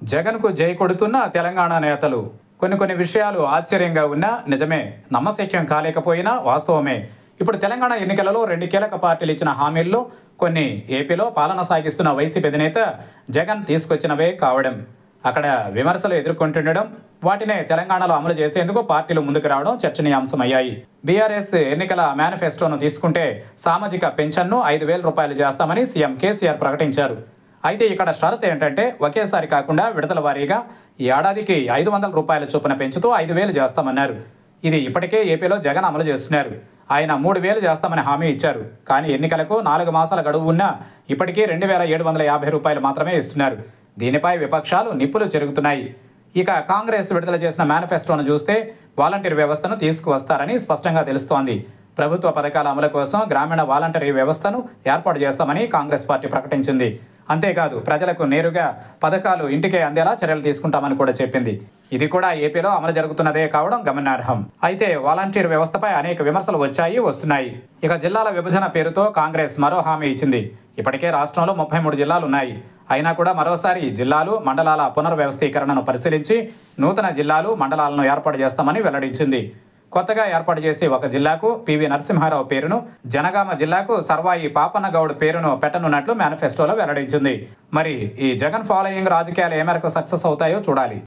జగన్కు జై కొడుతున్న తెలంగాణ నేతలు కొన్ని కొన్ని విషయాలు ఆశ్చర్యంగా ఉన్నా నిజమే నమ్మశక్యం కాలేకపోయినా వాస్తవమే ఇప్పుడు తెలంగాణ ఎన్నికలలో రెండు కీలక పార్టీలు ఇచ్చిన హామీల్లో కొన్ని ఏపీలో పాలన సాగిస్తున్న వైసీపీ అధినేత జగన్ తీసుకొచ్చినవే కావడం అక్కడ విమర్శలు ఎదుర్కొంటుండడం వాటినే తెలంగాణలో అమలు చేసేందుకు పార్టీలు ముందుకు రావడం చర్చనీయాంశమయ్యాయి బీఆర్ఎస్ ఎన్నికల మేనిఫెస్టోను తీసుకుంటే సామాజిక పెన్షన్ను ఐదు వేల రూపాయలు చేస్తామని సీఎం కేసీఆర్ ప్రకటించారు అయితే ఇక్కడ షరతు ఏంటంటే ఒకేసారి కాకుండా విడతల వారీగా ఈ ఏడాదికి ఐదు వందల రూపాయల చొప్పున పెంచుతూ ఐదు వేలు చేస్తామన్నారు ఇది ఇప్పటికే ఏపీలో జగన్ అమలు చేస్తున్నారు ఆయన మూడు వేలు చేస్తామని హామీ ఇచ్చారు కానీ ఎన్నికలకు నాలుగు మాసాల గడువు ఉన్నా ఇప్పటికీ రెండు వేల ఏడు వందల యాభై రూపాయలు మాత్రమే ఇస్తున్నారు దీనిపై విపక్షాలు నిప్పులు చెరుగుతున్నాయి ఇక కాంగ్రెస్ విడుదల చేసిన మేనిఫెస్టోను చూస్తే వాలంటీర్ వ్యవస్థను తీసుకువస్తారని స్పష్టంగా తెలుస్తోంది ప్రభుత్వ పథకాల అమలు కోసం గ్రామీణ వాలంటరీ వ్యవస్థను ఏర్పాటు చేస్తామని కాంగ్రెస్ పార్టీ ప్రకటించింది అంతేకాదు ప్రజలకు నేరుగా పథకాలు ఇంటికే అందేలా చర్యలు తీసుకుంటామని కూడా చెప్పింది ఇది కూడా ఏపీలో అమలు జరుగుతున్నదే కావడం గమనార్హం అయితే వాలంటీర్ వ్యవస్థపై అనేక విమర్శలు వచ్చాయి వస్తున్నాయి ఇక జిల్లాల విభజన పేరుతో కాంగ్రెస్ మరో హామీ ఇచ్చింది ఇప్పటికే రాష్ట్రంలో ముప్పై మూడు జిల్లాలు ఉన్నాయి అయినా కూడా మరోసారి జిల్లాలు మండలాల పునర్వ్యవస్థీకరణను పరిశీలించి నూతన జిల్లాలు మండలాలను ఏర్పాటు చేస్తామని వెల్లడించింది కొత్తగా ఏర్పాటు చేసి ఒక జిల్లాకు పివి నరసింహారావు పేరును జనగామ జిల్లాకు సర్వాయి పాపన్నగౌడ్ పేరును పెట్టనున్నట్లు మేనిఫెస్టోలో వెల్లడించింది మరి ఈ జగన్ ఫాలోయింగ్ రాజకీయాలు ఏ మేరకు సక్సెస్ అవుతాయో చూడాలి